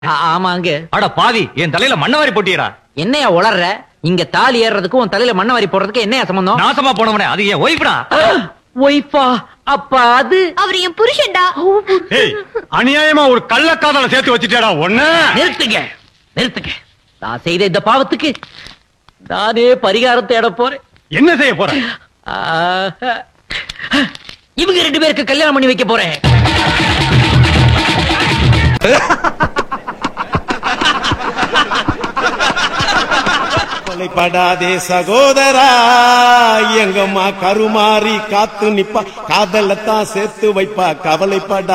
ஆ- ஆமாங்க அட பாவி என் தலையில மண்ணவாரி போட்டியடா என்னையா உளர்ற இங்க தாலி ஏறுறதுக்கும் உன் தலையில மண்ணை வாரி போடுறதுக்கு என்னையா சம்பந்தம் நாசமா போனவனே அது என் ஒய்ஃப்டா ஒய்ஃபா அப்ப அது அவர் என் புருஷன்டா ஏய் அநியாயமா ஒரு கள்ளக்காதல சேர்த்து வச்சுட்டேடா ஒண்ணு நிறுத்துங்க நிறுத்துங்க நான் செய்த இந்த பாவத்துக்கு நானே பரிகாரம் தேட போறேன் என்ன செய்ய போற ஆஹா. இவங்க ரெண்டு பேருக்கு கல்யாணம் பண்ணி வைக்க போறேன் கவலைப்படாதே சகோதரா எங்கம்மா கருமாறி காத்து நிப்பா காதலத்தான் சேர்த்து வைப்பா கவலைப்படா